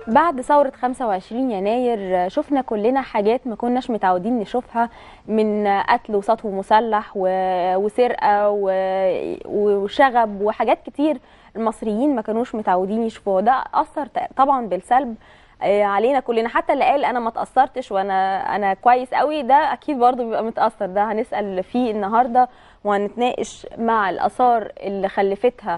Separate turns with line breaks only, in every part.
بعد ثورة 25 يناير شفنا كلنا حاجات ما كناش متعودين نشوفها من قتل وسطو مسلح و- وسرقة و- وشغب وحاجات كتير المصريين ما كانوش متعودين يشوفوها ده أثر ت- طبعا بالسلب آه، علينا كلنا حتى اللي قال انا ما اتاثرتش وانا انا كويس قوي ده اكيد برضه بيبقى متاثر ده هنسال فيه النهارده وهنتناقش مع الاثار اللي خلفتها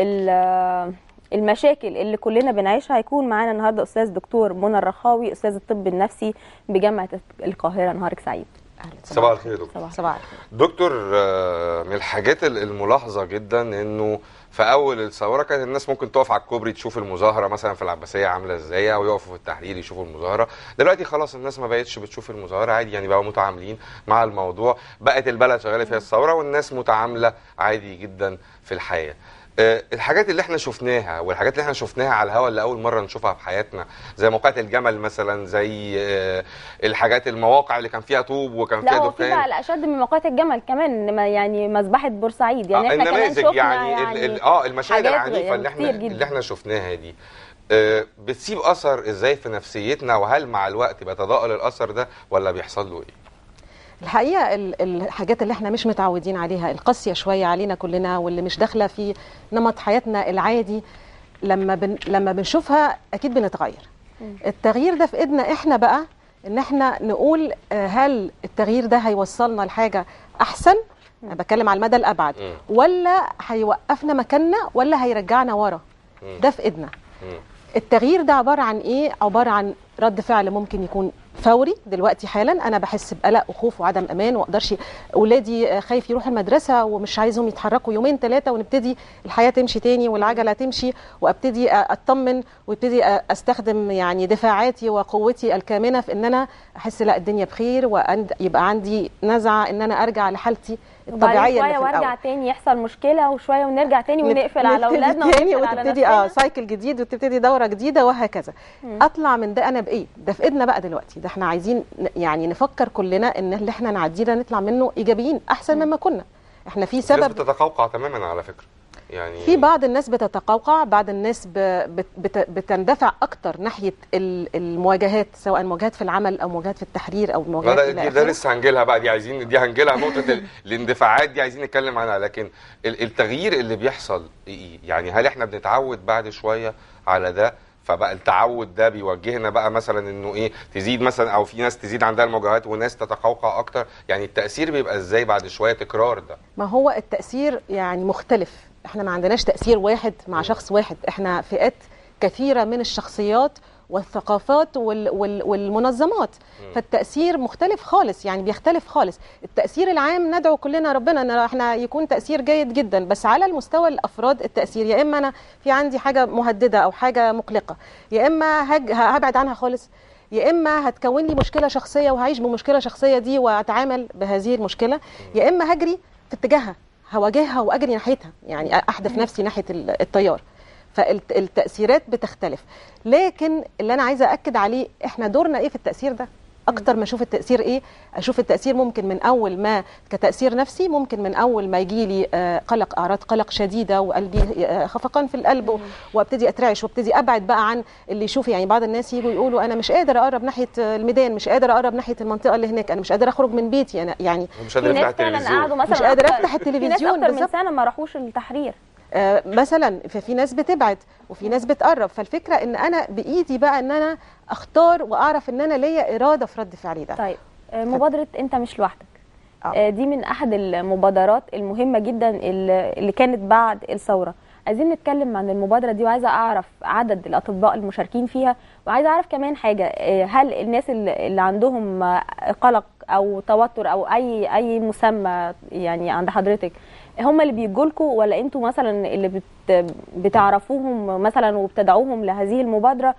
ال- المشاكل اللي كلنا بنعيشها هيكون معانا النهارده استاذ دكتور منى الرخاوي استاذ الطب النفسي بجامعه القاهره نهارك سعيد
أهلا
صباح الخير يا دكتور
صباح
صباح الخير
دكتور آه، من الحاجات ال- الملاحظه جدا انه في اول الثوره كانت الناس ممكن تقف على الكوبري تشوف المظاهره مثلا في العباسيه عامله ازاي او يقفوا في التحرير يشوفوا المظاهره دلوقتي خلاص الناس ما بقتش بتشوف المظاهره عادي يعني بقوا متعاملين مع الموضوع بقت البلد شغاله فيها الثوره والناس متعامله عادي جدا في الحياه آه، الحاجات اللي احنا شفناها والحاجات اللي احنا شفناها على الهواء اللي اول مره نشوفها في حياتنا زي موقعة الجمل مثلا زي آه، الحاجات المواقع اللي كان فيها طوب وكان
لا
فيها
هو في
دخان
بقى الاشد من موقعات الجمل كمان ما- يعني مذبحه بورسعيد يعني
آه،
احنا كمان
النماذج
شفنا
يعني,
يعني,
ال- ال- اه المشاهد
حاجات
العنيفه اللي احنا
كتير جدا.
اللي احنا شفناها دي آه، بتسيب اثر ازاي في نفسيتنا وهل مع الوقت بيتضاءل الاثر ده ولا بيحصل له ايه؟
الحقيقه ال- الحاجات اللي احنا مش متعودين عليها القاسيه شويه علينا كلنا واللي مش داخله في نمط حياتنا العادي لما بن لما بنشوفها اكيد بنتغير التغيير ده في ايدنا احنا بقى ان احنا نقول آه، هل التغيير ده هيوصلنا لحاجه احسن انا بتكلم على المدى الابعد
مم.
ولا هيوقفنا مكاننا ولا هيرجعنا ورا
مم.
ده في ايدنا
مم.
التغيير ده عباره عن ايه عباره عن رد فعل ممكن يكون فوري دلوقتي حالا انا بحس بقلق وخوف وعدم امان واقدرش اولادي آه، خايف يروحوا المدرسه ومش عايزهم يتحركوا يومين ثلاثه ونبتدي الحياه تمشي تاني والعجله تمشي وابتدي آه، اطمن وابتدي آه، استخدم يعني دفاعاتي وقوتي الكامنه في ان انا احس لا الدنيا بخير ويبقى عندي نزعه ان انا ارجع لحالتي الطبيعيه
وبعدين
اللي
شويه
في
وارجع
الأول.
تاني يحصل مشكله وشويه ونرجع تاني ونقفل على
نبتدي
اولادنا
تاني
ونقفل على
وتبتدي اه
نفسنا
سايكل جديد وتبتدي دوره جديده وهكذا اطلع من ده انا بايه ده في ايدنا بقى دلوقتي ده احنا عايزين ن- يعني نفكر كلنا ان اللي احنا نعديه ده نطلع منه ايجابيين احسن مما كنا احنا في
الناس
سبب
بتتقوقع تماما على فكره يعني
في بعض الناس بتتقوقع بعض الناس ب... بت... بت... بتندفع اكتر ناحيه ال- المواجهات سواء مواجهات في العمل او مواجهات في التحرير او
لا
مواجهات
ده,
إلى
دي ده
آخره.
لسه هنجيلها بقى دي عايزين دي هنجيلها نقطه ال- الاندفاعات دي عايزين نتكلم عنها لكن ال- التغيير اللي بيحصل ايه يعني هل احنا بنتعود بعد شويه على ده فبقى التعود ده بيوجهنا بقى مثلا انه ايه تزيد مثلا او في ناس تزيد عندها المواجهات وناس تتقوقع اكتر يعني التاثير بيبقى ازاي بعد شويه تكرار ده
ما هو التأثير يعني مختلف احنا ما عندناش تأثير واحد مع شخص واحد احنا فئات كثيرة من الشخصيات والثقافات وال وال والمنظمات فالتأثير مختلف خالص يعني بيختلف خالص التأثير العام ندعو كلنا ربنا ان احنا يكون تأثير جيد جدا بس على المستوى الأفراد التأثير يا إما أنا في عندي حاجة مهددة أو حاجة مقلقة يا إما هج هبعد عنها خالص يا اما هتكون لي مشكله شخصيه وهعيش بمشكله شخصيه دي واتعامل بهذه المشكله يا اما هجري في اتجاهها هواجهها واجري ناحيتها يعني احدف نفسي ناحيه ال- التيار فالتاثيرات بتختلف لكن اللي انا عايزه اكد عليه احنا دورنا ايه في التاثير ده اكتر ما اشوف التاثير ايه اشوف التاثير ممكن من اول ما كتاثير نفسي ممكن من اول ما يجي لي آه، قلق اعراض قلق شديده وقلبي آه، خفقان في القلب وابتدي اترعش وابتدي ابعد بقى عن اللي يشوف يعني بعض الناس يجوا يقولوا انا مش قادر اقرب ناحيه الميدان مش قادر اقرب ناحيه المنطقه اللي هناك انا مش قادر اخرج من بيتي انا يعني
مش
في
قادر يفتح
ناس فعلا
التلفزيون
قعدوا مثلا
مش قادر
أكتر-
أفتح
في ناس
التلفزيون
اكتر من
بالظبط.
سنه ما راحوش التحرير
آه، مثلا ففي ناس بتبعد وفي ناس بتقرب فالفكره ان انا بايدي بقى ان انا اختار واعرف ان انا ليا اراده في رد فعلي ده
طيب آه، مبادره انت مش لوحدك
آه.
آه، دي من احد المبادرات المهمه جدا اللي اللي كانت بعد الثوره عايزين نتكلم عن المبادره دي وعايزه اعرف عدد الاطباء المشاركين فيها وعايزه اعرف كمان حاجه آه، هل الناس اللي اللي عندهم آه، قلق او توتر او اي اي مسمى يعني عند حضرتك هم اللي بيجوا لكم ولا انتوا مثلا اللي بت بتعرفوهم مثلا وبتدعوهم لهذه المبادره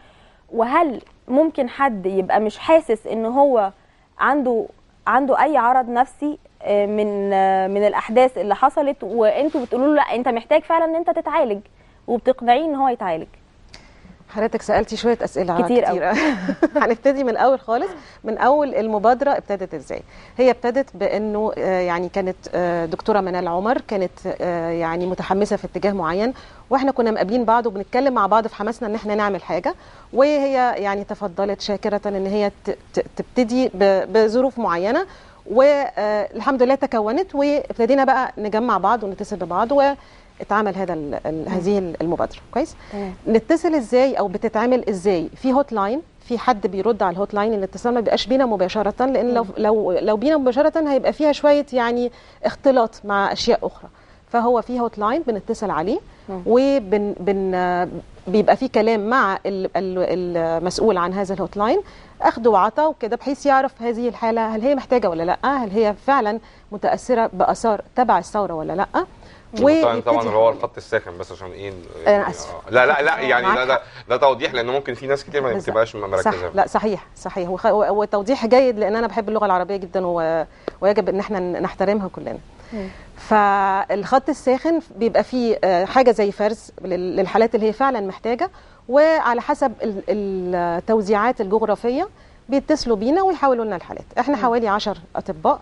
وهل ممكن حد يبقى مش حاسس ان هو عنده عنده اي عرض نفسي آه، من آه، من الاحداث اللي حصلت وانتوا بتقولوا له لا انت محتاج فعلا ان انت تتعالج وبتقنعيه ان هو يتعالج
حضرتك سالتي شويه اسئله
كتير أوي.
كتير هنبتدي من الاول خالص من اول المبادره ابتدت ازاي هي ابتدت بانه آه، يعني كانت آه، دكتوره منال عمر كانت آه، يعني متحمسه في اتجاه معين واحنا كنا مقابلين بعض وبنتكلم مع بعض في حماسنا ان احنا نعمل حاجه وهي يعني تفضلت شاكره ان هي ت- ت- تبتدي ب- بظروف معينه والحمد لله تكونت وابتدينا بقى نجمع بعض ونتصل ببعض واتعمل هذا ال- ال- هذه المبادره كويس
تمام
نتصل ازاي او بتتعمل ازاي في هوت لاين في حد بيرد على الهوت لاين الاتصال ما بيبقاش بينا مباشره لان لو لو لو بينا مباشره هيبقى فيها شويه يعني اختلاط مع اشياء اخرى فهو في هوت لاين بنتصل عليه
مم.
وبن بن بيبقى في كلام مع ال- ال- المسؤول عن هذا الهوت لاين اخذ وعطى وكده بحيث يعرف هذه الحاله هل هي محتاجه ولا لا هل هي فعلا متاثره باثار تبع الثوره ولا لا
طبعا طبعا
ويبتدي-
اللي هو الخط الساكن بس عشان ايه
أنا آسف.
آه. لا لا لا يعني
معاك
لا ده ده توضيح لان ممكن في ناس كتير ما
بالظبط.
بتبقاش
صح
مركزه
لا صحيح صحيح وخ- و- وتوضيح جيد لان انا بحب اللغه العربيه جدا و... ويجب ان احنا نحترمها كلنا
مم.
فالخط الساخن بيبقى فيه آه، حاجه زي فرز لل- للحالات اللي هي فعلا محتاجه وعلى حسب ال- التوزيعات الجغرافيه بيتصلوا بينا ويحولوا لنا الحالات احنا حوالي 10 اطباء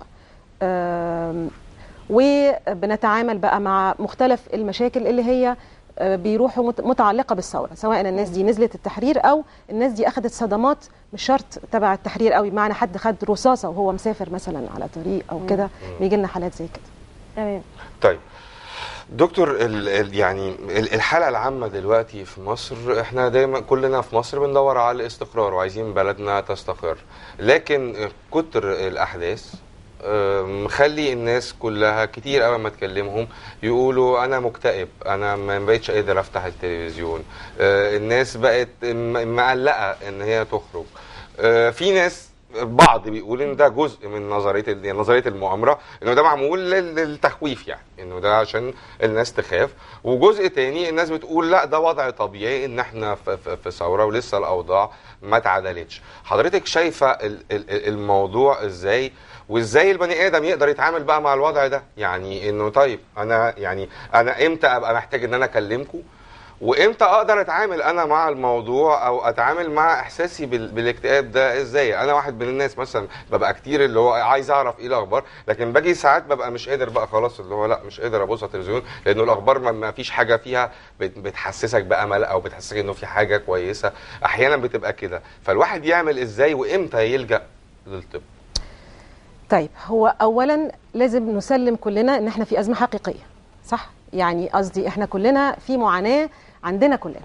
آم، وبنتعامل بقى مع مختلف المشاكل اللي هي آه، بيروحوا مت- متعلقه بالثوره سواء الناس دي نزلت التحرير او الناس دي اخذت صدمات مش شرط تبع التحرير قوي بمعنى حد خد رصاصه وهو مسافر مثلا على طريق او كده بيجي لنا حالات زي كده
تمام
طيب دكتور ال ال يعني ال- الحالة العامة دلوقتي في مصر احنا دايما كلنا في مصر بندور على الاستقرار وعايزين بلدنا تستقر لكن كتر الأحداث آه، مخلي الناس كلها كتير قوي ما تكلمهم يقولوا انا مكتئب انا ما بقتش قادر افتح التلفزيون آه، الناس بقت م- مقلقه ان هي تخرج آه، في ناس بعض بيقول ان ده جزء من نظريه ال- نظريه المؤامره انه ده معمول لل- للتخويف يعني انه ده عشان الناس تخاف وجزء تاني الناس بتقول لا ده وضع طبيعي ان احنا في, في, في ثوره ولسه الاوضاع ما اتعدلتش حضرتك شايفه ال- ال- الموضوع ازاي وازاي البني ادم يقدر يتعامل بقى مع الوضع ده يعني انه طيب انا يعني انا امتى ابقى محتاج ان انا اكلمكم وامتى اقدر اتعامل انا مع الموضوع او اتعامل مع احساسي بال- بالاكتئاب ده ازاي انا واحد من الناس مثلا ببقى كتير اللي هو عايز اعرف ايه الاخبار لكن باجي ساعات ببقى مش قادر بقى خلاص اللي هو لا مش قادر ابص على التلفزيون لانه الاخبار ما- ما فيش حاجه فيها بت- بتحسسك بامل او بتحسسك انه في حاجه كويسه احيانا بتبقى كده فالواحد يعمل ازاي وامتى يلجا للطب
طيب هو اولا لازم نسلم كلنا ان احنا في ازمه حقيقيه صح يعني قصدي احنا كلنا في معاناه عندنا كلنا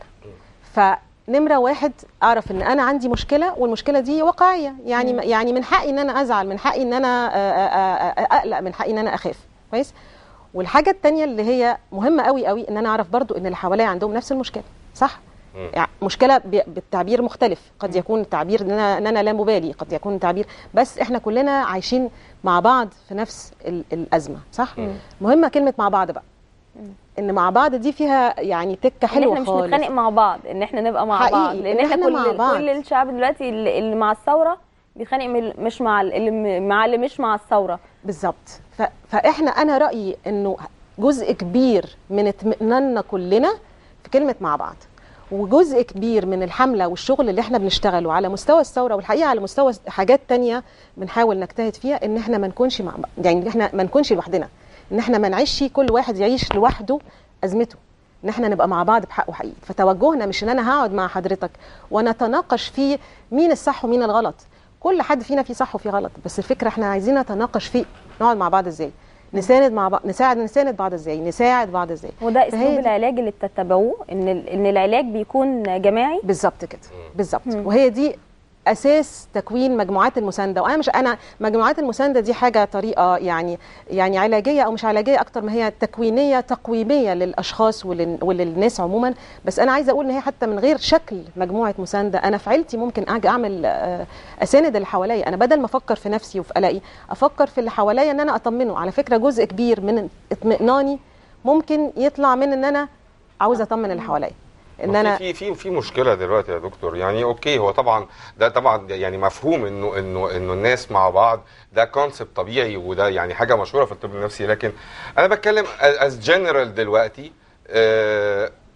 فنمره واحد اعرف ان انا عندي مشكله والمشكله دي واقعيه يعني يعني من حقي ان انا ازعل من حقي ان انا آه، آه، آه، اقلق من حقي ان انا اخاف كويس والحاجه الثانيه اللي هي مهمه قوي قوي ان انا اعرف برضو ان اللي حواليا عندهم نفس المشكله صح
مم.
يعني مشكله ب- بالتعبير مختلف قد يكون التعبير ان انا ان انا لا مبالي قد يكون تعبير بس احنا كلنا عايشين مع بعض في نفس ال- الازمه صح
مم.
مهمه كلمه مع بعض بقى ان مع بعض دي فيها يعني تكه
ان
حلوه
احنا مش
خالص
نتخانق مع بعض ان احنا نبقى مع
حقيقي،
بعض لان
إن
احنا
إحنا
كل
مع بعض.
كل الشعب دلوقتي اللي اللي مع الثوره بيتخانق من- مش مع ال- اللي م- مع اللي مش مع الثوره
بالظبط ف... فاحنا انا رايي انه جزء كبير من اطمئناننا كلنا في كلمه مع بعض وجزء كبير من الحمله والشغل اللي احنا بنشتغله على مستوى الثوره والحقيقه على مستوى حاجات تانية بنحاول نجتهد فيها ان احنا ما نكونش مع بعض يعني احنا ما نكونش لوحدنا ان احنا ما نعيش كل واحد يعيش لوحده ازمته ان احنا نبقى مع بعض بحق وحقيقي فتوجهنا مش ان انا هقعد مع حضرتك ونتناقش في مين الصح ومين الغلط كل حد فينا فيه صح وفيه غلط بس الفكره احنا عايزين نتناقش فيه نقعد مع بعض ازاي نساند مع بعض نساعد نساند بعض ازاي نساعد بعض ازاي
وده
فهي
اسلوب
دي-
العلاج اللي بتتبعوه ان ال- ان العلاج بيكون جماعي
بالظبط كده بالظبط
مم.
وهي دي اساس تكوين مجموعات المسانده وانا مش انا مجموعات المسانده دي حاجه طريقه يعني يعني علاجيه او مش علاجيه اكتر ما هي تكوينيه تقويميه للاشخاص ولل- وللناس عموما بس انا عايزه اقول ان هي حتى من غير شكل مجموعه مسانده انا في عيلتي ممكن اجي اعمل آه، اساند اللي حواليا انا بدل ما افكر في نفسي وفي قلقي افكر في اللي حواليا ان انا اطمنه على فكره جزء كبير من اطمئناني ممكن يطلع من ان انا عاوزه اطمن اللي حواليا ان انا
في في في مشكله دلوقتي يا دكتور يعني اوكي هو طبعا ده طبعا يعني مفهوم انه انه انه الناس مع بعض ده كونسبت طبيعي وده يعني حاجه مشهوره في الطب النفسي لكن انا بتكلم از جنرال دلوقتي آه،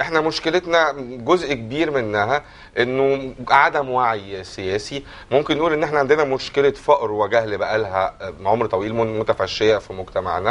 احنا مشكلتنا جزء كبير منها انه عدم وعي سياسي ممكن نقول ان احنا عندنا مشكله فقر وجهل بقالها عمر طويل من- متفشيه في مجتمعنا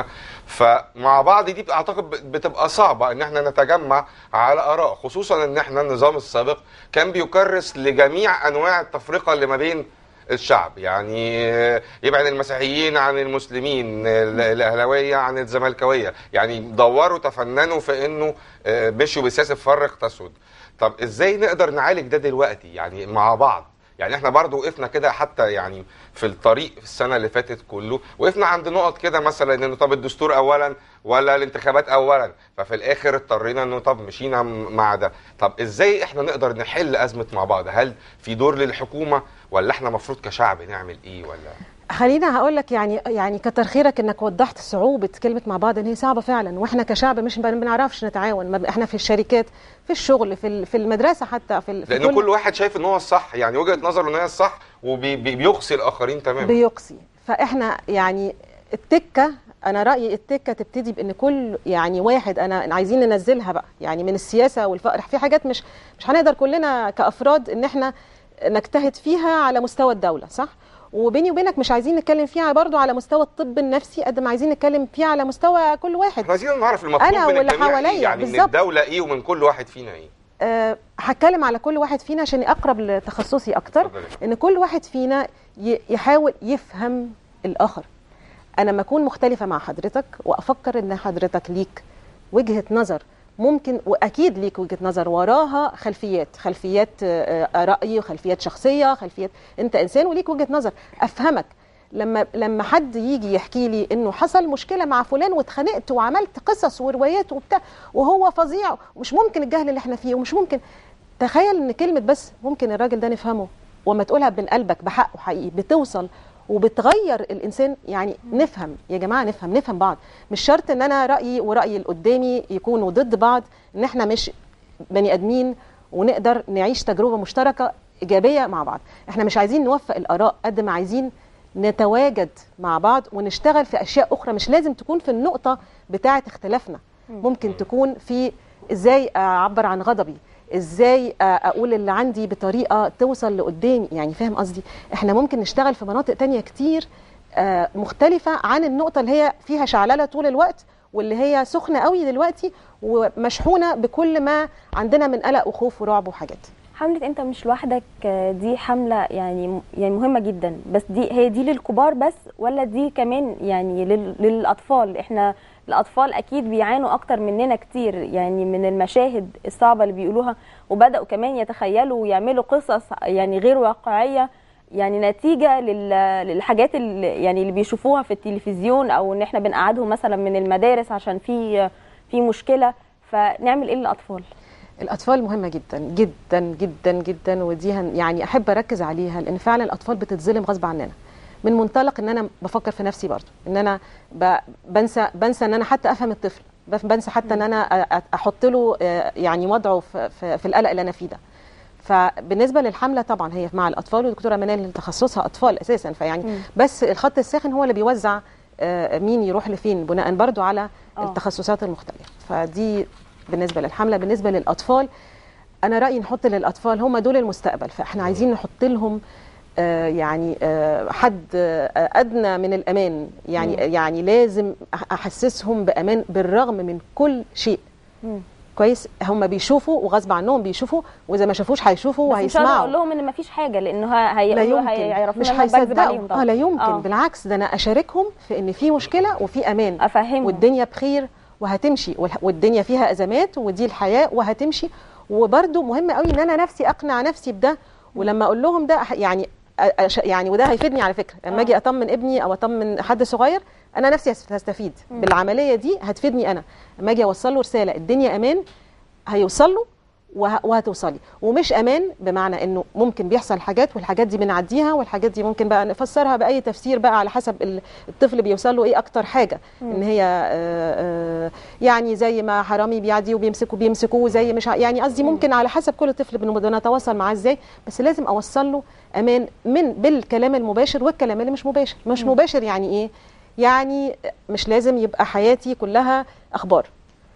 فمع بعض دي اعتقد بتبقى صعبه ان احنا نتجمع على اراء خصوصا ان احنا النظام السابق كان بيكرس لجميع انواع التفرقه اللي ما بين الشعب يعني يبعد المسيحيين عن المسلمين ال- الاهلاويه عن الزملكاويه يعني دوروا تفننوا في انه آه، مشوا بسياسه فرق تسود طب ازاي نقدر نعالج ده دلوقتي يعني مع بعض يعني احنا برضو وقفنا كده حتى يعني في الطريق في السنه اللي فاتت كله وقفنا عند نقط كده مثلا انه طب الدستور اولا ولا الانتخابات اولا ففي الاخر اضطرينا انه طب مشينا م- مع ده طب ازاي احنا نقدر نحل ازمه مع بعض هل في دور للحكومه ولا احنا المفروض كشعب نعمل ايه ولا
خلينا هقول لك يعني يعني كتر خيرك انك وضحت صعوبه كلمه مع بعض ان هي صعبه فعلا واحنا كشعب مش ما بنعرفش نتعاون ما ب- احنا في الشركات في الشغل في ال- في المدرسه حتى في, ال- في
لان كل واحد شايف ان هو الصح يعني وجهه نظره ان هي الصح وبيقصي الاخرين تماما
بيقصي فاحنا يعني التكه انا رايي التكه تبتدي بان كل يعني واحد انا عايزين ننزلها بقى يعني من السياسه والفقر في حاجات مش مش هنقدر كلنا كافراد ان احنا نجتهد فيها على مستوى الدوله صح وبيني وبينك مش عايزين نتكلم فيها برضو على مستوى الطب النفسي قد ما عايزين نتكلم فيها على مستوى كل واحد
احنا عايزين نعرف المطلوب
أنا
من
واللي
الجميع
حواليا
إيه؟ يعني من
بالظبط.
الدوله ايه ومن كل واحد فينا ايه
أه هتكلم على كل واحد فينا عشان اقرب لتخصصي اكتر
اتفضلي.
ان كل واحد فينا ي- يحاول يفهم الاخر انا لما اكون مختلفه مع حضرتك وافكر ان حضرتك ليك وجهه نظر ممكن واكيد ليك وجهه نظر وراها خلفيات خلفيات آه، آه، راي وخلفيات شخصيه خلفيات انت انسان وليك وجهه نظر افهمك لما لما حد يجي يحكي لي انه حصل مشكله مع فلان واتخانقت وعملت قصص وروايات وبتاع وهو فظيع ومش ممكن الجهل اللي احنا فيه ومش ممكن تخيل ان كلمه بس ممكن الراجل ده نفهمه وما تقولها من قلبك بحقه حقيقي بتوصل وبتغير الانسان يعني نفهم يا جماعه نفهم نفهم بعض مش شرط ان انا رايي وراي اللي قدامي يكونوا ضد بعض ان احنا مش بني ادمين ونقدر نعيش تجربه مشتركه ايجابيه مع بعض احنا مش عايزين نوفق الاراء قد ما عايزين نتواجد مع بعض ونشتغل في اشياء اخرى مش لازم تكون في النقطه بتاعه اختلافنا ممكن تكون في ازاي اعبر عن غضبي ازاي اقول اللي عندي بطريقه توصل لقدامي يعني فاهم قصدي احنا ممكن نشتغل في مناطق تانية كتير آه، مختلفه عن النقطه اللي هي فيها شعلله طول الوقت واللي هي سخنه قوي دلوقتي ومشحونه بكل ما عندنا من قلق وخوف ورعب وحاجات
حملة انت مش لوحدك آه، دي حملة يعني يعني مهمة جدا بس دي هي دي للكبار بس ولا دي كمان يعني لل- للأطفال احنا الأطفال أكيد بيعانوا أكتر مننا كتير يعني من المشاهد الصعبة اللي بيقولوها وبدأوا كمان يتخيلوا ويعملوا قصص يعني غير واقعية يعني نتيجة لل- للحاجات اللي يعني اللي بيشوفوها في التلفزيون أو إن احنا بنقعدهم مثلا من المدارس عشان في في مشكلة فنعمل إيه للأطفال؟
الاطفال مهمه جدا جدا جدا جدا ودي هن يعني احب اركز عليها لان فعلا الاطفال بتتظلم غصب عننا من منطلق ان انا بفكر في نفسي برضو ان انا ب- بنسى بنسى ان انا حتى افهم الطفل بف- بنسى حتى ان انا أ- أ- احط له آه، يعني وضعه في, في, في القلق اللي انا فيه ده فبالنسبه للحمله طبعا هي مع الاطفال والدكتوره منال تخصصها اطفال اساسا فيعني
مم.
بس الخط الساخن هو اللي بيوزع آه، مين يروح لفين بناء برضو على
آه.
التخصصات المختلفه فدي بالنسبه للحمله بالنسبه للاطفال انا رايي نحط للاطفال هم دول المستقبل فاحنا عايزين نحط لهم آه، يعني آه، حد آه، ادنى من الامان يعني
مم.
يعني لازم أح- احسسهم بامان بالرغم من كل شيء
مم.
كويس هم بيشوفوا وغصب عنهم بيشوفوا واذا ما شافوش هيشوفوا
بس مش هقدر
وهيسمعوا
اقول لهم ان مفيش حاجه لانه ه- هي
لا يمكن
هيعرفوا
مش
ان انا بكذب عليهم
هيصدقوا
طبعا
اه لا يمكن
آه.
بالعكس ده انا اشاركهم في ان في مشكله وفي امان
افهمهم
والدنيا بخير وهتمشي والح- والدنيا فيها ازمات ودي الحياه وهتمشي وبرده مهم قوي ان انا نفسي اقنع نفسي بده ولما اقول لهم ده أح- يعني أ- أش- يعني وده هيفيدني على فكره لما
آه.
اجي اطمن ابني او اطمن حد صغير انا نفسي هس- هستفيد
مم.
بالعمليه دي هتفيدني انا لما اجي اوصل له رساله الدنيا امان هيوصل له وه- وهتوصلي ومش امان بمعنى انه ممكن بيحصل حاجات والحاجات دي بنعديها والحاجات دي ممكن بقى نفسرها باي تفسير بقى على حسب ال- الطفل بيوصل له ايه اكتر حاجه
مم.
ان هي آه، آه، يعني زي ما حرامي بيعدي وبيمسكوا بيمسكوه زي مش ع- يعني قصدي
مم.
ممكن على حسب كل طفل بن- بنتواصل معاه ازاي بس لازم اوصل له امان من بالكلام المباشر والكلام اللي مش مباشر مش
مم.
مباشر يعني ايه يعني مش لازم يبقى حياتي كلها اخبار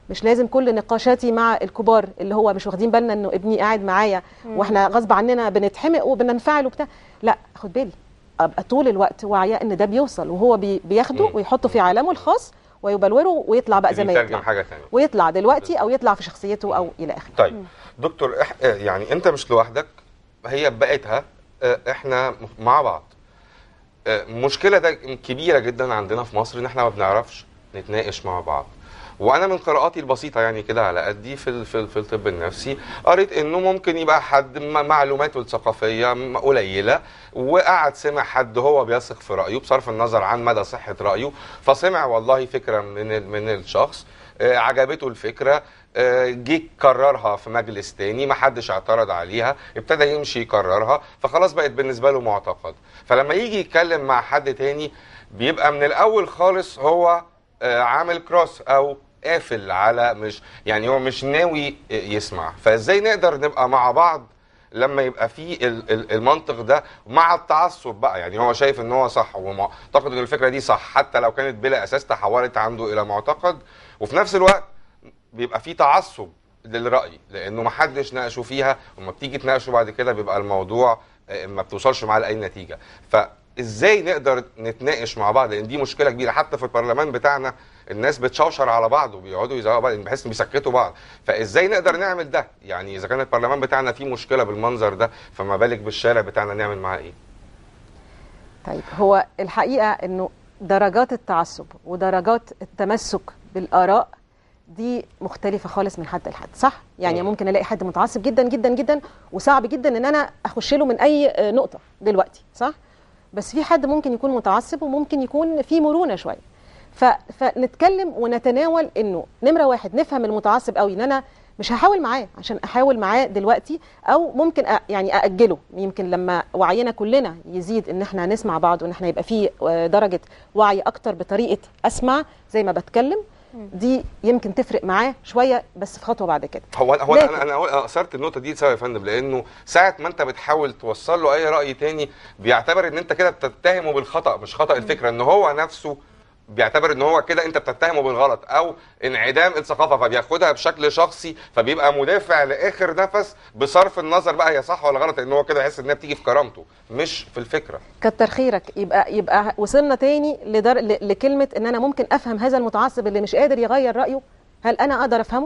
مش لازم كل نقاشاتي مع الكبار اللي هو مش واخدين بالنا انه ابني قاعد معايا واحنا غصب عننا بنتحمق وبننفعل وبتاع لا خد بالي ابقى طول الوقت واعيه ان ده بيوصل وهو بي بياخده
مم.
ويحطه في عالمه الخاص ويبلوره ويطلع بقى زي ما
بيترجم
يطلع
حاجه ثانيه
ويطلع دلوقتي او يطلع في شخصيته او الى اخره
طيب دكتور إح... آه، يعني انت مش لوحدك هي بقتها آه، احنا مع بعض آه، مشكله ده كبيره جدا عندنا في مصر ان احنا ما بنعرفش نتناقش مع بعض وانا من قراءاتي البسيطه يعني كده على قدي في ال- في ال- في الطب النفسي قريت انه ممكن يبقى حد م- معلوماته الثقافيه م- قليله وقعد سمع حد هو بيثق في رايه بصرف النظر عن مدى صحه رايه فسمع والله فكره من ال- من الشخص آه، عجبته الفكره آه، جه كررها في مجلس تاني ما حدش اعترض عليها ابتدى يمشي يكررها فخلاص بقت بالنسبه له معتقد فلما يجي يتكلم مع حد تاني بيبقى من الاول خالص هو آه، عامل كروس او قافل على مش يعني هو مش ناوي يسمع فازاي نقدر نبقى مع بعض لما يبقى في ال- ال- المنطق ده مع التعصب بقى يعني هو شايف ان هو صح ومعتقد ان الفكره دي صح حتى لو كانت بلا اساس تحولت عنده الى معتقد وفي نفس الوقت بيبقى في تعصب للراي لانه ما حدش ناقشه فيها وما بتيجي تناقشه بعد كده بيبقى الموضوع آه، ما بتوصلش معاه لاي نتيجه فازاي نقدر نتناقش مع بعض لان دي مشكله كبيره حتى في البرلمان بتاعنا الناس بتشوشر على بعض وبيقعدوا يزعقوا بعض بحس إن بيسكتوا بعض فازاي نقدر نعمل ده يعني اذا كان البرلمان بتاعنا فيه مشكله بالمنظر ده فما بالك بالشارع بتاعنا نعمل معاه ايه
طيب هو الحقيقه انه درجات التعصب ودرجات التمسك بالاراء دي مختلفه خالص من حد لحد صح يعني
مم.
ممكن الاقي حد متعصب جدا جدا جدا وصعب جدا ان انا اخش له من اي آه، نقطه دلوقتي صح بس في حد ممكن يكون متعصب وممكن يكون في مرونه شويه ف... فنتكلم ونتناول انه نمره واحد نفهم المتعصب قوي ان انا مش هحاول معاه عشان احاول معاه دلوقتي او ممكن أ... يعني ااجله يمكن لما وعينا كلنا يزيد ان احنا نسمع بعض وان احنا يبقى في آه، درجه وعي اكتر بطريقه اسمع زي ما بتكلم دي يمكن تفرق معاه شويه بس في خطوه بعد كده
هو هو
لكن-
انا انا اثرت النقطه دي سبب يا فندم لانه ساعه ما انت بتحاول توصل له اي راي تاني بيعتبر ان انت كده بتتهمه بالخطا مش خطا الفكره ان هو نفسه بيعتبر ان هو كده انت بتتهمه بالغلط او انعدام الثقافه فبياخدها بشكل شخصي فبيبقى مدافع لاخر نفس بصرف النظر بقى هي صح ولا غلط لان هو كده يحس انها بتيجي في كرامته مش في الفكره
كتر خيرك يبقى يبقى وصلنا تاني لدر... ل- لكلمه ان انا ممكن افهم هذا المتعصب اللي مش قادر يغير رايه هل انا اقدر افهمه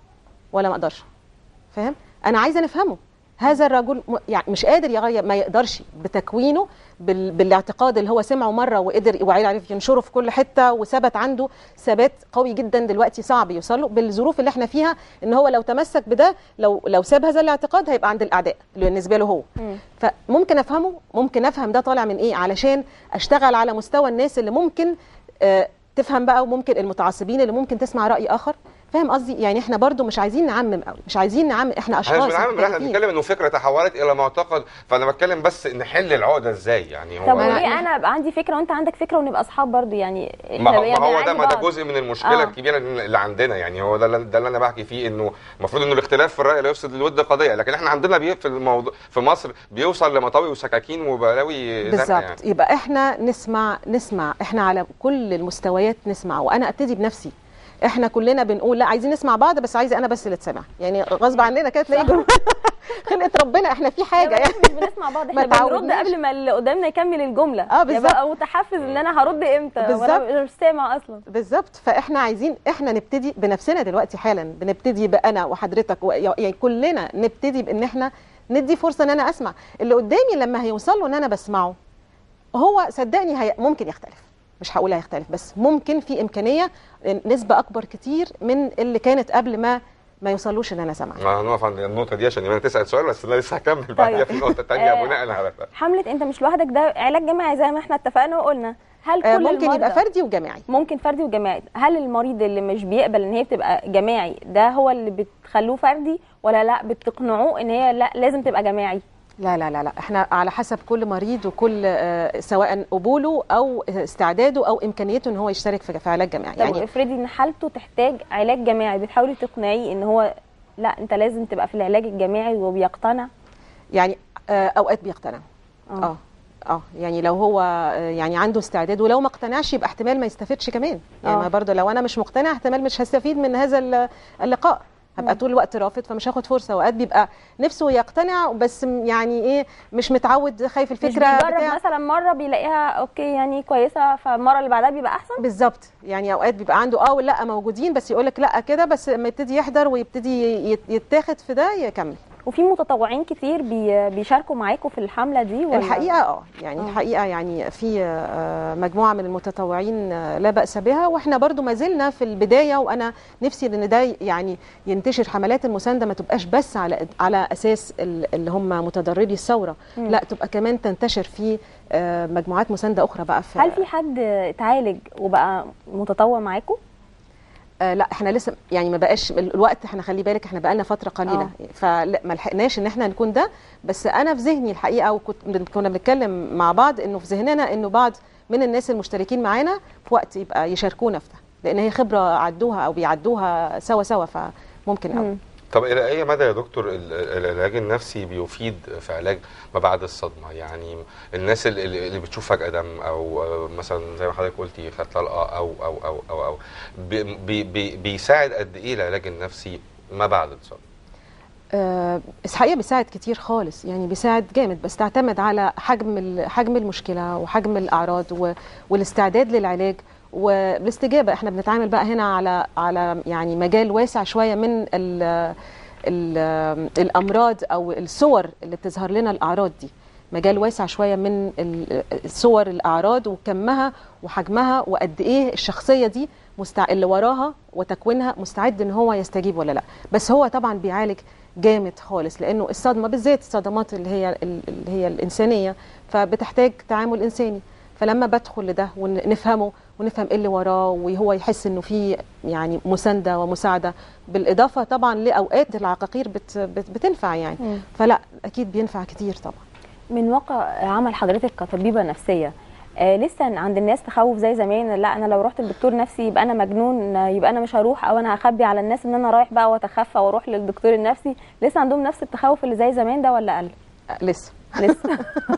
ولا ما اقدرش فاهم انا عايزه نفهمه هذا الرجل م- يعني مش قادر يغير ما يقدرش بتكوينه بال... بالاعتقاد اللي هو سمعه مره وقدر وعرف ينشره في كل حته وثبت عنده ثبات قوي جدا دلوقتي صعب يوصله بالظروف اللي احنا فيها ان هو لو تمسك بده لو لو ساب هذا الاعتقاد هيبقى عند الاعداء اللي بالنسبه له هو
مم.
فممكن افهمه ممكن افهم ده طالع من ايه علشان اشتغل على مستوى الناس اللي ممكن آه تفهم بقى وممكن المتعصبين اللي ممكن تسمع راي اخر فاهم قصدي يعني احنا برضو مش عايزين نعمم قوي مش عايزين نعمم احنا
احنا
اشخاص
مش بنعمل احنا
مختلفين.
بنتكلم انه فكره تحولت الى معتقد فانا بتكلم بس نحل العقده ازاي يعني هو
طب
أنا-
وليه انا ابقى عندي فكره وانت عندك فكره ونبقى اصحاب برضو يعني
ما هو,
إحنا
ما هو
بنعادي
ده ما ده
بعض.
جزء من المشكله
آه.
آه. الكبيره اللي عندنا يعني هو ده اللي ده اللي انا بحكي فيه انه المفروض انه الاختلاف في الراي لا يفسد الود قضيه لكن احنا عندنا بي في الموضوع في مصر بيوصل لمطاوي وسكاكين وبلاوي زنقة
بالظبط
يعني.
يبقى احنا نسمع نسمع احنا على كل المستويات نسمع وانا ابتدي بنفسي احنا كلنا بنقول لا عايزين نسمع بعض بس عايزه انا بس اللي اتسمع يعني غصب عننا كده تلاقي جمهور خلقه ربنا احنا في حاجه
يعني
يعني
مش بنسمع بعض
ما
احنا بنرد
تعودناش.
قبل ما اللي قدامنا يكمل الجمله
آه، بالظبط.
يبقى متحفز ان انا هرد امتى
بالظبط.
وانا مش سامع اصلا
بالظبط فاحنا عايزين احنا نبتدي بنفسنا دلوقتي حالا بنبتدي بانا وحضرتك و... يعني كلنا نبتدي بان احنا ندي فرصه ان انا اسمع اللي قدامي لما هيوصل له ان انا بسمعه هو صدقني هي ممكن يختلف مش هقول هيختلف بس ممكن في امكانيه نسبه اكبر كتير من اللي كانت قبل ما ما يوصلوش ان انا سامعه
ما هنقف عند النقطه دي عشان يبقى تسال سؤال بس انا لسه هكمل بعديها في نقطه ثانيه
آه.
بناء على ده
حمله انت مش لوحدك ده علاج جماعي زي ما احنا اتفقنا وقلنا هل كل
آه، ممكن
المرضى
يبقى فردي وجماعي
ممكن فردي وجماعي هل المريض اللي مش بيقبل ان هي بتبقى جماعي ده هو اللي بتخلوه فردي ولا لا بتقنعوه ان هي لا لازم تبقى جماعي
لا لا لا لا احنا على حسب كل مريض وكل آه، سواء قبوله او استعداده او امكانيته ان هو يشترك في في علاج جماعي
طب
يعني
افرضي ان حالته تحتاج علاج جماعي بتحاولي تقنعيه ان هو لا انت لازم تبقى في العلاج الجماعي وبيقتنع
يعني آه، اوقات بيقتنع
اه
اه اه يعني لو هو آه، يعني عنده استعداد ولو ما اقتنعش يبقى احتمال ما يستفدش كمان يعني
آه.
ما برضه لو انا مش مقتنع احتمال مش هستفيد من هذا ال- اللقاء هبقى
مم.
طول الوقت رافض فمش هاخد فرصه اوقات بيبقى نفسه يقتنع بس م- يعني ايه مش متعود خايف
مش
الفكره
بيجرب
بتاع
مثلا مره بيلاقيها اوكي يعني كويسه فالمره اللي بعدها بيبقى احسن
بالظبط يعني اوقات بيبقى عنده اه ولا موجودين بس يقول لك لا كده بس لما يبتدي يحضر ويبتدي يت- يتاخد في ده يكمل
وفي متطوعين كتير بي بيشاركوا معاكم في الحمله دي ولا
الحقيقه اه يعني
آه.
الحقيقه يعني في آه، مجموعه من المتطوعين آه، لا باس بها واحنا برضو ما زلنا في البدايه وانا نفسي ان ده يعني ينتشر حملات المسانده ما تبقاش بس على على اساس ال- اللي هم متضرري الثوره
مم.
لا تبقى كمان تنتشر في آه، مجموعات مسانده اخرى بقى في
هل في حد اتعالج وبقى متطوع معاكم
آه لا احنا لسه يعني ما بقاش الوقت احنا خلي بالك احنا بقالنا فتره قليله فما لحقناش ان احنا نكون ده بس انا في ذهني الحقيقه وكنت بن- كنا بنتكلم مع بعض انه في ذهننا انه بعض من الناس المشتركين معانا في وقت يبقى يشاركونا في ده لان هي خبره عدوها او بيعدوها سوا سوا فممكن قوي
مم.
طب الى اي مدى يا دكتور ال- ال- العلاج النفسي بيفيد في علاج ما بعد الصدمه يعني الناس اللي, اللي بتشوف فجاه دم او آه، مثلا زي ما حضرتك قلتي خد طلقه او او او او, أو بي بي بي بيساعد قد ايه العلاج النفسي ما بعد الصدمه
آه، الحقيقه بيساعد كتير خالص يعني بيساعد جامد بس تعتمد على حجم ال- حجم المشكله وحجم الاعراض و- والاستعداد للعلاج والاستجابه احنا بنتعامل بقى هنا على على يعني مجال واسع شويه من ال ال الامراض او الصور اللي بتظهر لنا الاعراض دي مجال واسع شويه من ال- الصور الاعراض وكمها وحجمها وقد ايه الشخصيه دي مستع... اللي وراها وتكوينها مستعد ان هو يستجيب ولا لا بس هو طبعا بيعالج جامد خالص لانه الصدمه بالذات الصدمات اللي هي اللي هي الانسانيه فبتحتاج تعامل انساني فلما بدخل لده ونفهمه ونفهم ايه اللي وراه وهو يحس انه في يعني مسانده ومساعده بالاضافه طبعا لاوقات العقاقير بت بت بتنفع يعني
مم.
فلا اكيد بينفع كتير طبعا
من واقع عمل حضرتك كطبيبه نفسيه آه لسه عند الناس تخوف زي زمان لا انا لو رحت لدكتور نفسي يبقى انا مجنون آه، يبقى انا مش هروح او انا هخبي على الناس ان انا رايح بقى واتخفى واروح للدكتور النفسي لسه عندهم نفس التخوف اللي زي زمان ده ولا قل
أه، لسه
لسه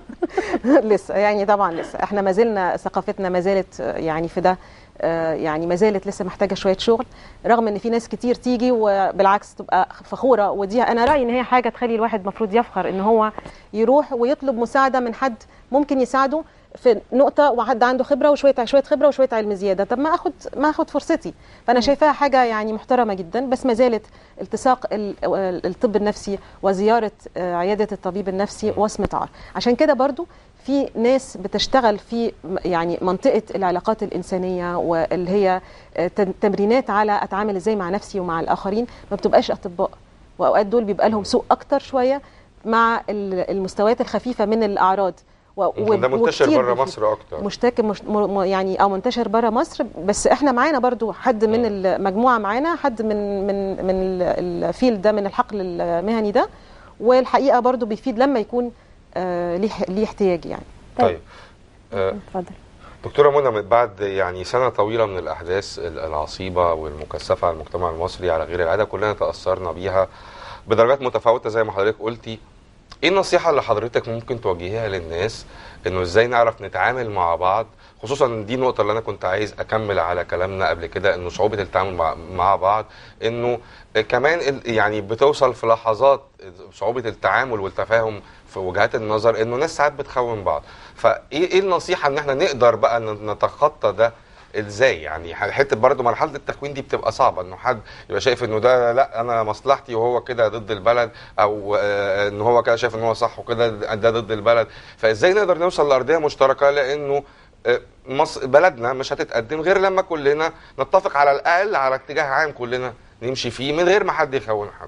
لسه يعني طبعا لسه احنا ما زلنا ثقافتنا ما زالت آه، يعني في ده آه، يعني ما زالت لسه محتاجه شويه شغل رغم ان في ناس كتير تيجي وبالعكس تبقى فخوره ودي انا رايي ان هي حاجه تخلي الواحد المفروض يفخر ان هو يروح ويطلب مساعده من حد ممكن يساعده في نقطه وحد عنده خبره وشويه شويه خبره وشويه علم زياده طب ما اخد ما اخد فرصتي فانا شايفاها حاجه يعني محترمه جدا بس ما زالت التصاق ال- الطب النفسي وزياره آه، عياده الطبيب النفسي وصمه عار عشان كده برضو في ناس بتشتغل في م- يعني منطقه العلاقات الانسانيه واللي هي آه، تم- تمرينات على اتعامل ازاي مع نفسي ومع الاخرين ما بتبقاش اطباء واوقات دول بيبقى لهم سوء اكتر شويه مع ال- المستويات الخفيفه من الاعراض و-
يمكن ده
و-
منتشر
وكتير
بره
بيفيد.
مصر اكتر
مشترك مش م- م- يعني او منتشر بره مصر بس احنا معانا برضو حد من
مم.
المجموعه معانا حد من من من ال- الفيلد ده من الحقل المهني ده والحقيقه برضو بيفيد لما يكون آه، ليه ليه احتياج يعني
طيب آه،
اتفضل
دكتوره منى من بعد يعني سنه طويله من الاحداث ال- العصيبه والمكثفه على المجتمع المصري على غير العاده كلنا تاثرنا بيها بدرجات متفاوته زي ما حضرتك قلتي ايه النصيحه اللي حضرتك ممكن توجهيها للناس انه ازاي نعرف نتعامل مع بعض خصوصا دي النقطه اللي انا كنت عايز اكمل على كلامنا قبل كده انه صعوبه التعامل مع, مع بعض انه كمان ال- يعني بتوصل في لحظات صعوبه التعامل والتفاهم في وجهات النظر انه ناس ساعات بتخون بعض فايه ايه النصيحه ان احنا نقدر بقى ن- نتخطى ده ازاي يعني حته برضه مرحله التكوين دي بتبقى صعبه انه حد يبقى شايف انه ده لا انا مصلحتي وهو كده ضد البلد او آه، ان هو كده شايف ان هو صح وكده ده ضد البلد فازاي نقدر نوصل لارضيه مشتركه لانه آه، مصر بلدنا مش هتتقدم غير لما كلنا نتفق على الاقل على اتجاه عام كلنا نمشي فيه من غير ما حد يخون حد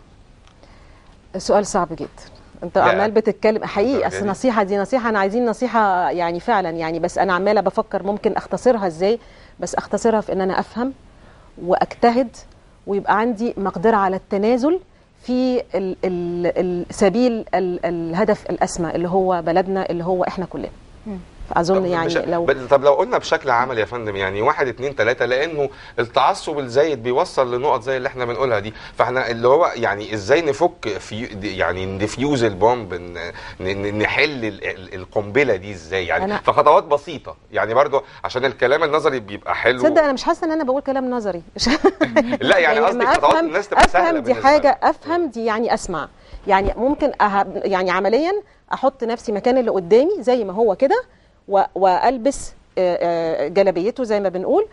سؤال صعب جدا انت
لا.
عمال بتتكلم حقيقي اصل
يعني-
النصيحه دي نصيحه انا عايزين نصيحه يعني فعلا يعني بس انا عماله بفكر ممكن اختصرها ازاي بس اختصرها في ان انا افهم واجتهد ويبقى عندي مقدره على التنازل في ال ال ال سبيل ال الهدف الاسمى اللي هو بلدنا اللي هو احنا كلنا اظن
طب
يعني
بش-
لو
ب- طب لو قلنا بشكل عملي يا فندم يعني واحد اتنين تلاته لانه التعصب الزايد بيوصل لنقط زي اللي احنا بنقولها دي فاحنا اللي هو يعني ازاي نفك في يعني نديفيوز البومب ن- ن- نحل ال- ال- القنبله دي ازاي يعني
أنا-
في خطوات بسيطه يعني برضو عشان الكلام النظري بيبقى حلو
تصدق انا مش حاسه ان انا بقول كلام نظري مش
لا يعني قصدي
لما
خطوات
افهم
الناس تبقى سهله
افهم دي
بالنسبة
حاجه
لها.
افهم دي يعني اسمع يعني ممكن أه يعني عمليا احط نفسي مكان اللي قدامي زي ما هو كده و- والبس آه، آه، جلابيته زي ما بنقول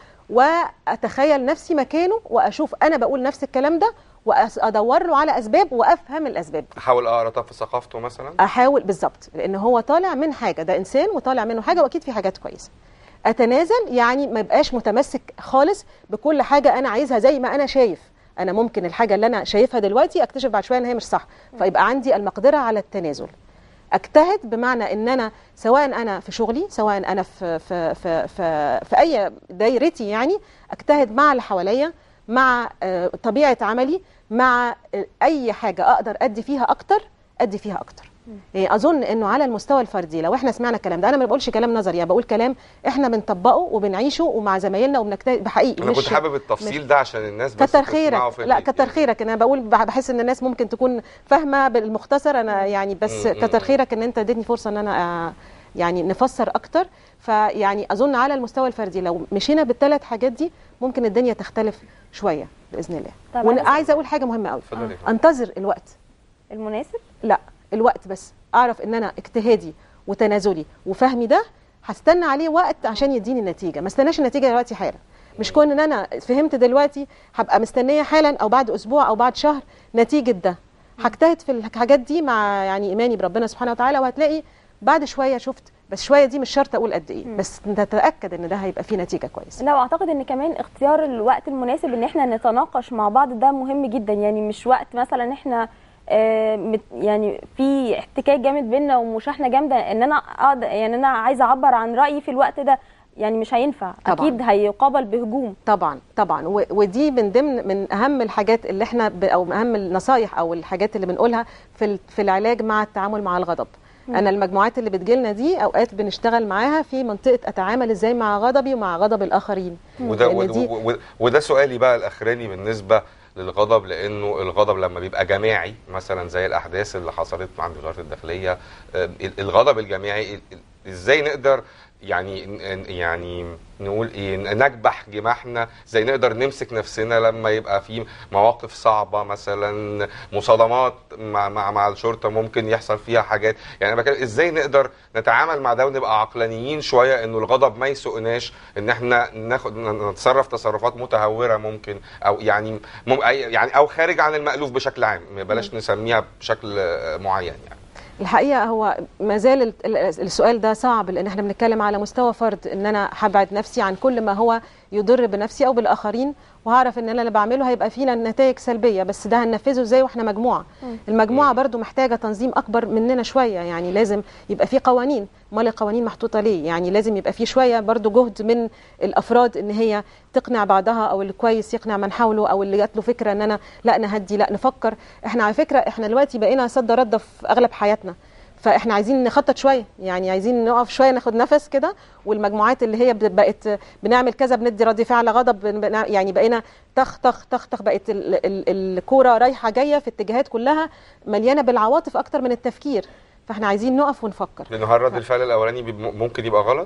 واتخيل نفسي مكانه واشوف انا بقول نفس الكلام ده وادور له على اسباب وافهم الاسباب
احاول اقرا طب في ثقافته مثلا
احاول بالظبط لان هو طالع من حاجه ده انسان وطالع منه حاجه واكيد في حاجات كويسه اتنازل يعني ما يبقاش متمسك خالص بكل حاجه انا عايزها زي ما انا شايف انا ممكن الحاجه اللي انا شايفها دلوقتي اكتشف بعد شويه ان هي مش صح فيبقى عندي المقدره على التنازل اجتهد بمعنى ان انا سواء انا في شغلي سواء انا في في في في, في اي دايرتي يعني اجتهد مع اللي حواليا مع آه، طبيعه عملي مع آه، اي حاجه اقدر ادي فيها اكتر ادي فيها اكتر يعني اظن انه على المستوى الفردي لو احنا سمعنا الكلام ده انا ما بقولش كلام نظري يعني بقول كلام احنا بنطبقه وبنعيشه ومع زمايلنا وبنجتهد بحقيقي
انا
مش
كنت حابب التفصيل ده عشان الناس بس
كتر
تسمعه
خيرك
في
لا
البيت
كتر
يعني.
خيرك انا بقول بح- بحس ان الناس ممكن تكون فاهمه بالمختصر انا يعني بس
م- م-
كتر
م.
خيرك ان انت اديتني فرصه ان انا آه، يعني نفسر اكتر فيعني اظن على المستوى الفردي لو مشينا بالثلاث حاجات دي ممكن الدنيا تختلف شويه باذن الله
طب
وانا
أنا-
عايزه اقول حاجه مهمه قوي
اتفضلي.
انتظر الوقت
المناسب
لا الوقت بس اعرف ان انا اجتهادي وتنازلي وفهمي ده هستنى عليه وقت عشان يديني النتيجه ما استناش النتيجه دلوقتي حالا مش كون ان انا فهمت دلوقتي هبقى مستنيه حالا او بعد اسبوع او بعد شهر نتيجه ده هجتهد في الحاجات دي مع يعني ايماني بربنا سبحانه وتعالى وهتلاقي بعد شويه شفت بس شويه دي مش شرط اقول قد ايه بس تتاكد ان ده هيبقى فيه نتيجه كويسه
لا اعتقد ان كمان اختيار الوقت المناسب ان احنا نتناقش مع بعض ده مهم جدا يعني مش وقت مثلا احنا آه، مت- يعني في احتكاك جامد بينا ومشاحنه جامده ان انا اقعد يعني انا عايزه اعبر عن رايي في الوقت ده يعني مش هينفع
طبعاً.
اكيد هيقابل بهجوم
طبعا طبعا و- ودي من ضمن من اهم الحاجات اللي احنا ب او اهم النصايح او الحاجات اللي بنقولها في ال- في العلاج مع التعامل مع الغضب انا المجموعات اللي بتجيلنا دي اوقات بنشتغل معاها في منطقه اتعامل ازاي مع غضبي ومع غضب الاخرين
وده
لأن
وده,
دي-
وده, وده سؤالي بقى الاخراني بالنسبه للغضب لانه الغضب لما بيبقى جماعي مثلا زي الاحداث اللي حصلت عند وزاره الداخليه آه، ال- الغضب الجماعي ال- ال- ازاي نقدر يعني ن- يعني نقول ايه نكبح جماحنا ازاي نقدر نمسك نفسنا لما يبقى في مواقف صعبه مثلا مصادمات مع مع, مع الشرطه ممكن يحصل فيها حاجات يعني انا بتكلم ازاي نقدر نتعامل مع ده ونبقى عقلانيين شويه انه الغضب ما يسوقناش ان احنا ناخد نتصرف تصرفات متهوره ممكن او يعني مم أي- يعني او خارج عن المألوف بشكل عام بلاش نسميها بشكل آه، معين يعني
الحقيقه هو ما زال ال- ال- السؤال ده صعب لان احنا بنتكلم على مستوى فرد ان انا هبعد نفسي عن كل ما هو يضر بنفسي او بالاخرين وهعرف ان انا اللي بعمله هيبقى فينا نتائج سلبيه بس ده هننفذه ازاي واحنا مجموعه المجموعه برضو محتاجه تنظيم اكبر مننا شويه يعني لازم يبقى في قوانين امال القوانين محطوطه ليه يعني لازم يبقى في شويه برضو جهد من الافراد ان هي تقنع بعضها او اللي كويس يقنع من حوله او اللي جات له فكره ان انا لا نهدي لا نفكر احنا على فكره احنا دلوقتي بقينا صد رد في اغلب حياتنا فاحنا عايزين نخطط شويه يعني عايزين نقف شويه ناخد نفس كده والمجموعات اللي هي بقت بنعمل كذا بندي رد فعل غضب بن- يعني بقينا طخ طخ طخ طخ بقت ال- ال- الكوره رايحه جايه في اتجاهات كلها مليانه بالعواطف اكتر من التفكير فاحنا عايزين نقف ونفكر
لانه هل رد الفعل الاولاني بيب- ممكن يبقى غلط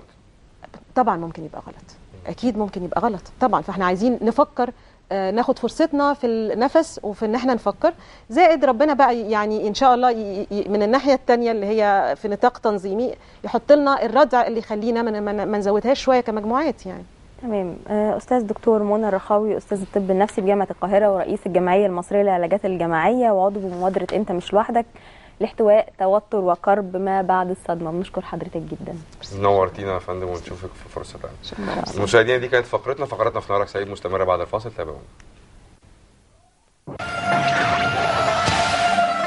طبعا ممكن يبقى غلط اكيد ممكن يبقى غلط طبعا فاحنا عايزين نفكر آه، ناخد فرصتنا في النفس وفي ان احنا نفكر زائد ربنا بقى يعني ان شاء الله ي- ي- من الناحيه الثانيه اللي هي في نطاق تنظيمي يحط لنا الردع اللي يخلينا ما- ما ما نزودهاش شويه كمجموعات يعني
تمام آه، استاذ دكتور منى الرخاوي استاذ الطب النفسي بجامعه القاهره ورئيس الجمعيه المصريه للعلاجات الجماعيه وعضو بمبادره انت مش لوحدك لاحتواء توتر وكرب ما بعد الصدمه بنشكر حضرتك جدا
نورتينا يا فندم ونشوفك في فرصه ثانيه مشاهدينا دي كانت فقرتنا فقرتنا في نهارك سعيد مستمره بعد الفاصل تابعونا